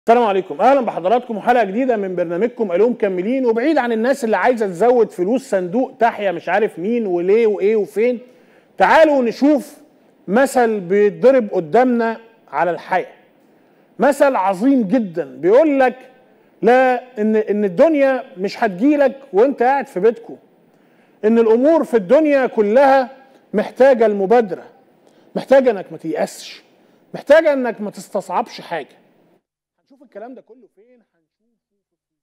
السلام عليكم اهلا بحضراتكم وحلقه جديده من برنامجكم الوم مكملين وبعيد عن الناس اللي عايزه تزود فلوس صندوق تحيا مش عارف مين وليه وايه وفين تعالوا نشوف مثل بيتضرب قدامنا على الحياه مثل عظيم جدا بيقول لك لا ان ان الدنيا مش هتجيلك وانت قاعد في بيتكم ان الامور في الدنيا كلها محتاجه المبادره محتاجه انك ما تيأسش محتاجه انك ما تستصعبش حاجه هنشوف الكلام ده كله فين هنشوفه في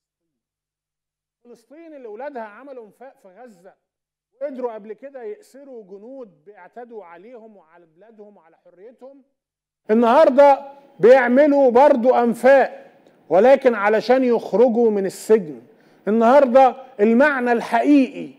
فلسطين فلسطين اللي ولادها عملوا انفاق في غزه وقدروا قبل كده يأسروا جنود بيعتدوا عليهم وعلى بلادهم وعلى حريتهم النهارده بيعملوا برضو انفاق ولكن علشان يخرجوا من السجن النهارده المعنى الحقيقي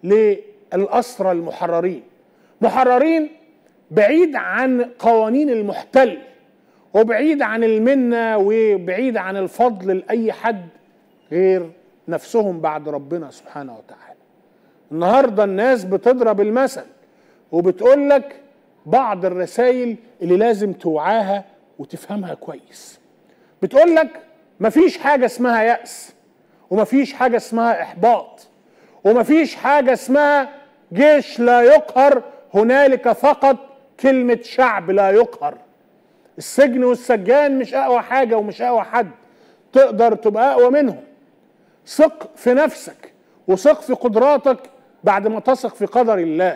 للأسرى المحررين محررين بعيد عن قوانين المحتل وبعيد عن المنة وبعيد عن الفضل لأي حد غير نفسهم بعد ربنا سبحانه وتعالى النهاردة الناس بتضرب المثل وبتقول لك بعض الرسائل اللي لازم توعاها وتفهمها كويس بتقول لك مفيش حاجة اسمها يأس ومفيش حاجة اسمها إحباط ومفيش حاجة اسمها جيش لا يقهر هنالك فقط كلمة شعب لا يقهر السجن والسجان مش أقوى حاجة ومش أقوى حد تقدر تبقى أقوى منهم ثق في نفسك وثق في قدراتك بعد ما تثق في قدر الله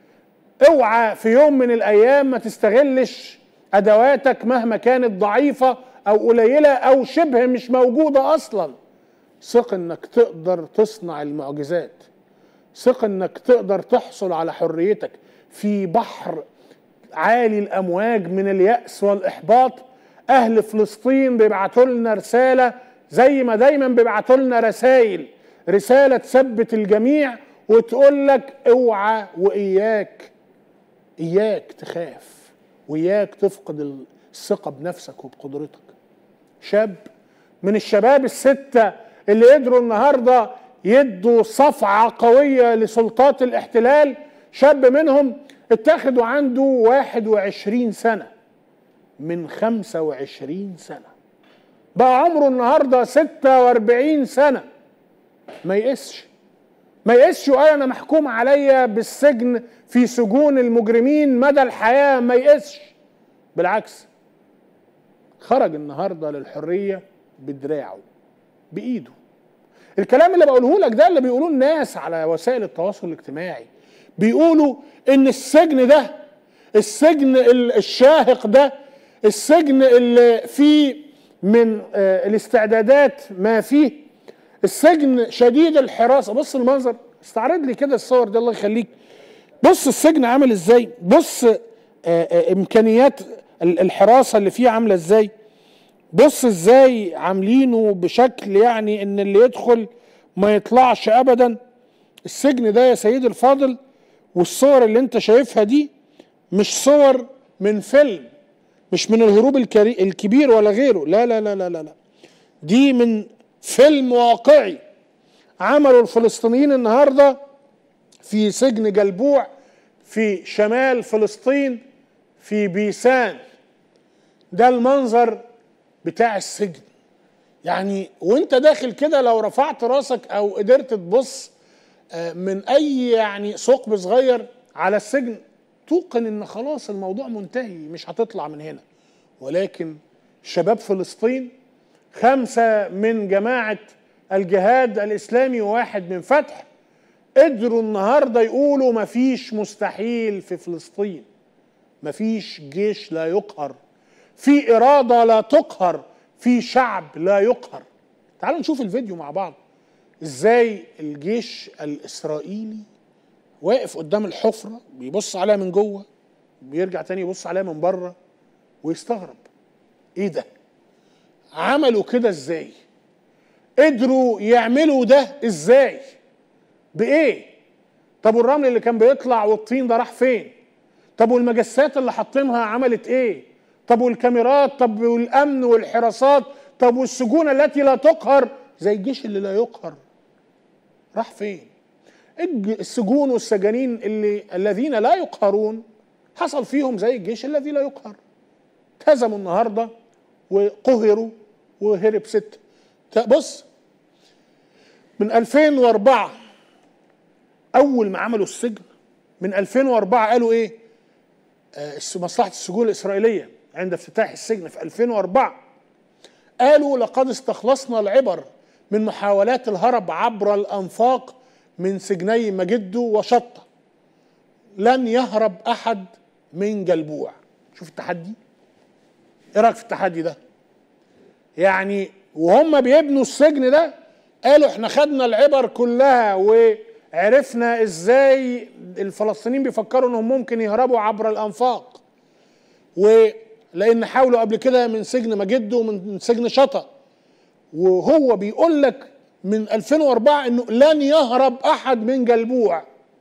اوعى في يوم من الأيام ما تستغلش أدواتك مهما كانت ضعيفة أو قليلة أو شبه مش موجودة أصلا ثق إنك تقدر تصنع المعجزات ثق إنك تقدر تحصل على حريتك في بحر عالي الامواج من الياس والاحباط اهل فلسطين بيبعتوا لنا رساله زي ما دايما بيبعتوا لنا رسائل رساله تثبت الجميع وتقول لك اوعى واياك اياك تخاف واياك تفقد الثقه بنفسك وبقدرتك شاب من الشباب السته اللي قدروا النهارده يدوا صفعه قويه لسلطات الاحتلال شاب منهم اتخذوا عنده 21 سنة من 25 سنة بقى عمره النهاردة 46 سنة ما يقسش ما يقسش وقال أنا محكوم عليا بالسجن في سجون المجرمين مدى الحياة ما يقسش بالعكس خرج النهاردة للحرية بدراعه بإيده الكلام اللي بقوله لك ده اللي بيقولوه الناس على وسائل التواصل الاجتماعي بيقولوا ان السجن ده السجن الشاهق ده السجن اللي فيه من الاستعدادات ما فيه السجن شديد الحراسه بص المنظر استعرض لي كده الصور دي الله يخليك بص السجن عامل ازاي بص امكانيات الحراسه اللي فيه عامله ازاي بص ازاي عاملينه بشكل يعني ان اللي يدخل ما يطلعش ابدا السجن ده يا سيدي الفاضل والصور اللي انت شايفها دي مش صور من فيلم مش من الهروب الكبير ولا غيره لا لا لا لا لا, لا. دي من فيلم واقعي عملوا الفلسطينيين النهارده في سجن جلبوع في شمال فلسطين في بيسان ده المنظر بتاع السجن يعني وانت داخل كده لو رفعت راسك او قدرت تبص من اي يعني ثقب صغير على السجن توقن ان خلاص الموضوع منتهي مش هتطلع من هنا ولكن شباب فلسطين خمسة من جماعة الجهاد الإسلامي وواحد من فتح قدروا النهاردة يقولوا مفيش مستحيل في فلسطين مفيش جيش لا يقهر في إرادة لا تقهر في شعب لا يقهر تعالوا نشوف الفيديو مع بعض ازاي الجيش الاسرائيلي واقف قدام الحفره بيبص عليها من جوه بيرجع تاني يبص عليها من بره ويستغرب ايه ده عملوا كده ازاي قدروا يعملوا ده ازاي بايه طب والرمل اللي كان بيطلع والطين ده راح فين طب والمجسات اللي حاطينها عملت ايه طب والكاميرات طب والامن والحراسات طب والسجون التي لا تقهر زي الجيش اللي لا يقهر راح فين السجون والسجانين اللي الذين لا يقهرون حصل فيهم زي الجيش الذي لا يقهر اتهزموا النهارده وقهروا وهرب ستة بص من 2004 اول ما عملوا السجن من 2004 قالوا ايه آه مصلحه السجون الاسرائيليه عند افتتاح السجن في 2004 قالوا لقد استخلصنا العبر من محاولات الهرب عبر الانفاق من سجني مجده وشطه لن يهرب احد من جلبوع شوف التحدي ايه رايك في التحدي ده يعني وهم بيبنوا السجن ده قالوا احنا خدنا العبر كلها وعرفنا ازاي الفلسطينيين بيفكروا انهم ممكن يهربوا عبر الانفاق ولان حاولوا قبل كده من سجن مجده ومن سجن شطا وهو بيقول لك من 2004 انه لن يهرب احد من جلبوع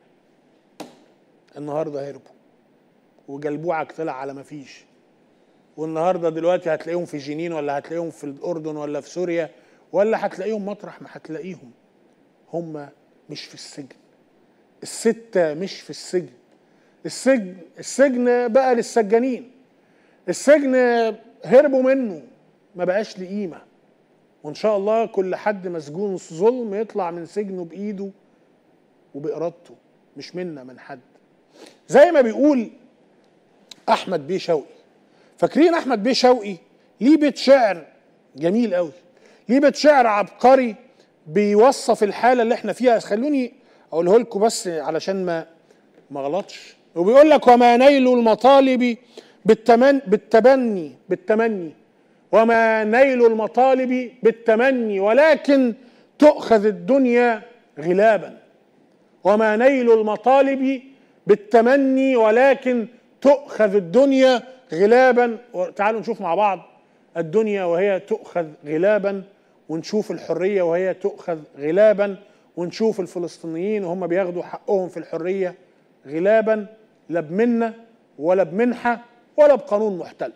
النهارده هربوا وجلبوعك طلع على ما فيش والنهارده دلوقتي هتلاقيهم في جنين ولا هتلاقيهم في الاردن ولا في سوريا ولا هتلاقيهم مطرح ما هتلاقيهم هم مش في السجن الستة مش في السجن السجن السجن بقى للسجانين السجن هربوا منه ما بقاش ليه قيمة وإن شاء الله كل حد مسجون ظلم يطلع من سجنه بإيده وبإرادته مش منا من حد زي ما بيقول أحمد بيه شوقي فاكرين أحمد بيه شوقي ليه بيت شعر جميل قوي ليه بيت شعر عبقري بيوصف الحاله اللي احنا فيها خلوني اقوله لكم بس علشان ما ما غلطش وبيقول لك وما نيل المطالب بالتمن بالتبني بالتمني وما نيل المطالب بالتمني ولكن تؤخذ الدنيا غلابا وما نيل المطالب بالتمني ولكن تؤخذ الدنيا غلابا تعالوا نشوف مع بعض الدنيا وهي تؤخذ غلابا ونشوف الحريه وهي تؤخذ غلابا ونشوف الفلسطينيين وهم بياخدوا حقهم في الحريه غلابا لا بمنه ولا بمنحه ولا بقانون محتل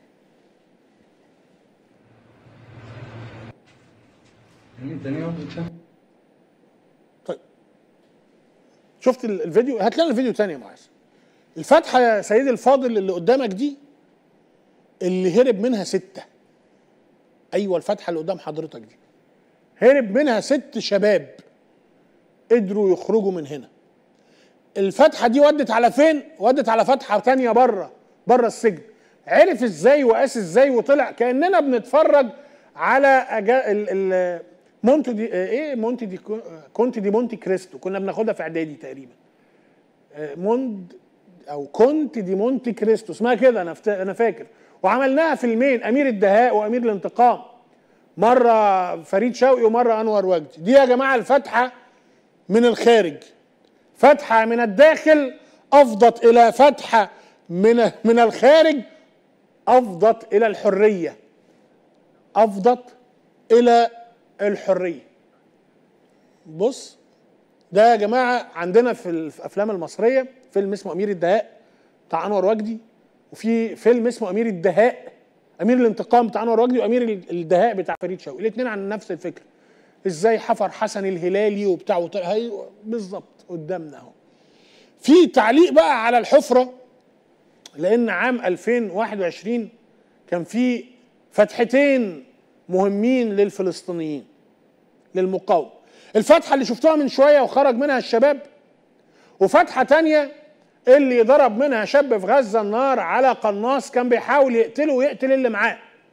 طيب شفت الفيديو هات لنا الفيديو تاني يا معاذ الفتحه يا سيدي الفاضل اللي قدامك دي اللي هرب منها ستة أيوة الفتحة اللي قدام حضرتك دي هرب منها ست شباب قدروا يخرجوا من هنا الفتحة دي ودت على فين؟ ودت على فتحة تانية بره بره السجن عرف ازاي وقاس ازاي وطلع كأننا بنتفرج على أجا ال ال مونتي دي ايه مونتي دي كونتي دي مونتي كريستو كنا بناخدها في اعدادي تقريبا موند او كونت دي مونتي كريستو اسمها كده انا انا فاكر وعملناها فيلمين امير الدهاء وامير الانتقام مره فريد شوقي ومره انور وجدي دي يا جماعه الفتحه من الخارج فتحه من الداخل افضت الى فتحه من من الخارج افضت الى الحريه افضت الى الحريه بص ده يا جماعه عندنا في الافلام المصريه فيلم اسمه امير الدهاء بتاع انور وجدي وفي فيلم اسمه امير الدهاء امير الانتقام بتاع انور وجدي وامير الدهاء بتاع فريد شوقي الاثنين عن نفس الفكره ازاي حفر حسن الهلالي وبتاع هي بالظبط قدامنا اهو في تعليق بقى على الحفره لان عام 2021 كان في فتحتين مهمين للفلسطينيين للمقاومه الفتحه اللي شفتوها من شويه وخرج منها الشباب وفتحه تانية اللي ضرب منها شاب في غزه النار على قناص كان بيحاول يقتله ويقتل اللي معاه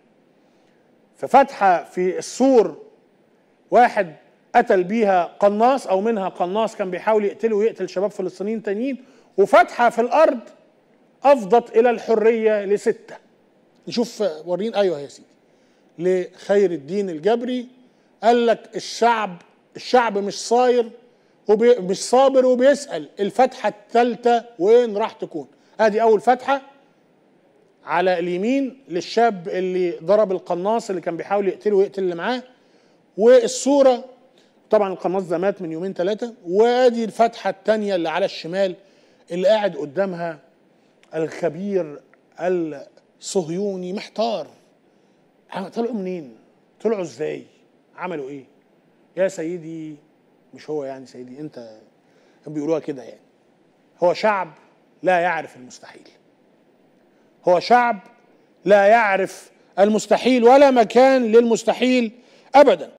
ففتحه في السور واحد قتل بيها قناص او منها قناص كان بيحاول يقتله ويقتل شباب فلسطينيين تانيين وفتحه في الارض افضت الى الحريه لسته نشوف ورين ايوه يا سيدي لخير الدين الجبري قال لك الشعب الشعب مش صاير وبي مش صابر وبيسأل الفتحة الثالثة وين راح تكون ادي اول فتحة على اليمين للشاب اللي ضرب القناص اللي كان بيحاول يقتله ويقتل اللي معاه والصورة طبعا القناص ده مات من يومين ثلاثة وادي الفتحة الثانية اللي على الشمال اللي قاعد قدامها الخبير الصهيوني محتار طلعوا منين؟ طلعوا ازاي؟ عملوا ايه؟ يا سيدي مش هو يعني سيدي انت هم بيقولوها كده يعني هو شعب لا يعرف المستحيل هو شعب لا يعرف المستحيل ولا مكان للمستحيل ابدا